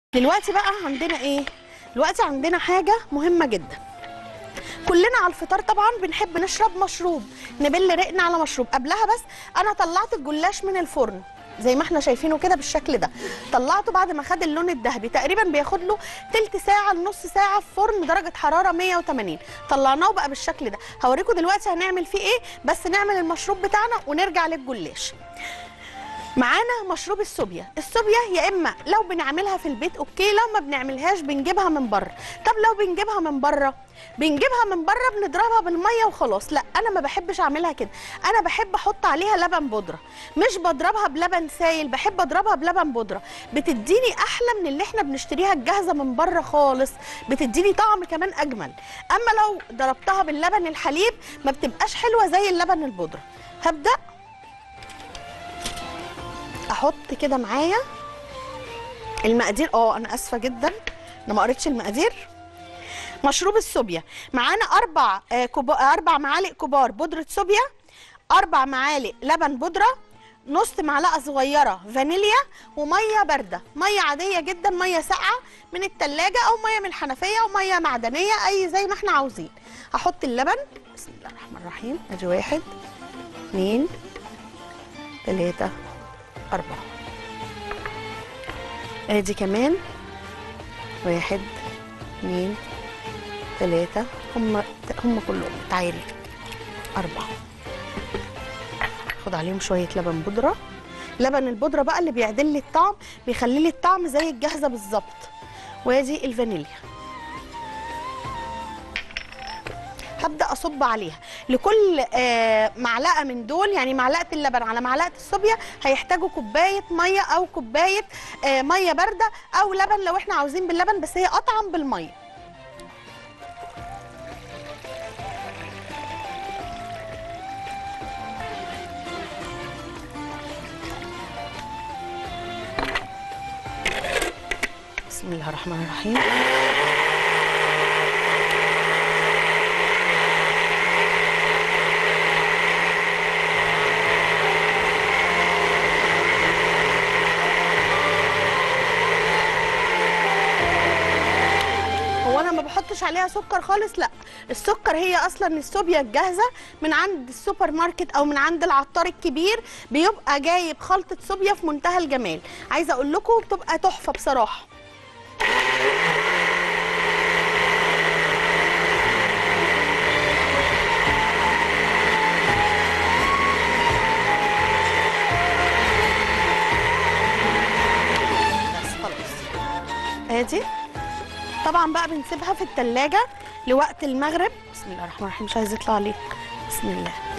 دلوقتي بقى عندنا ايه دلوقتي عندنا حاجه مهمه جدا كلنا على الفطار طبعا بنحب نشرب مشروب نبل رقنا على مشروب قبلها بس انا طلعت الجلاش من الفرن زي ما احنا شايفينه كده بالشكل ده طلعته بعد ما خد اللون الذهبي تقريبا بياخد له تلت ساعه لنص ساعه في فرن درجه حراره 180 طلعناه بقى بالشكل ده هوريكم دلوقتي هنعمل فيه ايه بس نعمل المشروب بتاعنا ونرجع للجلاش معانا مشروب السوبيا السوبيا يا اما لو بنعملها في البيت اوكي لو ما بنعملهاش بنجيبها من بره طب لو بنجيبها من بره بنجيبها من بره بنضربها بالميه وخلاص لا انا ما بحبش اعملها كده انا بحب احط عليها لبن بودره مش بضربها بلبن سايل بحب اضربها بلبن بودره بتديني احلى من اللي احنا بنشتريها الجاهزه من بره خالص بتديني طعم كمان اجمل اما لو ضربتها باللبن الحليب ما بتبقاش حلوه زي اللبن البودره هبدا احط كده معايا المقادير اه انا اسفه جدا انا ما قريتش المقادير مشروب السوبيا معانا اربع آه كوبا اربع معالق كبار بودره سوبيا اربع معالق لبن بودره نص معلقه صغيره فانيليا وميه بارده ميه عاديه جدا ميه ساقعه من التلاجة او ميه من الحنفيه او ميه معدنيه اي زي ما احنا عاوزين هحط اللبن بسم الله الرحمن الرحيم ادي واحد اتنين تلاته أربعة ادي كمان واحد اتنين تلاتة هم هم كلهم تعالي أربعة خد عليهم شوية لبن بودرة لبن البودرة بقى اللي بيعدل لي الطعم بيخلي لي الطعم زي الجاهزة بالظبط وادي الفانيليا هبدا اصب عليها لكل آه معلقه من دول يعني معلقه اللبن على معلقه الصوبيا هيحتاجوا كوبايه ميه او كوبايه آه ميه بارده او لبن لو احنا عاوزين باللبن بس هي اطعم بالميه بسم الله الرحمن الرحيم هو انا ما بحطش عليها سكر خالص لا السكر هي اصلا السوبيا الجاهزه من عند السوبر ماركت او من عند العطار الكبير بيبقى جايب خلطه صوبيا في منتهى الجمال عايزه اقول لكم بتبقى تحفه بصراحه بس خلاص ادي طبعا بقى بنسيبها في التلاجة لوقت المغرب بسم الله الرحمن الرحيم مش عايز يطلع عليك بسم الله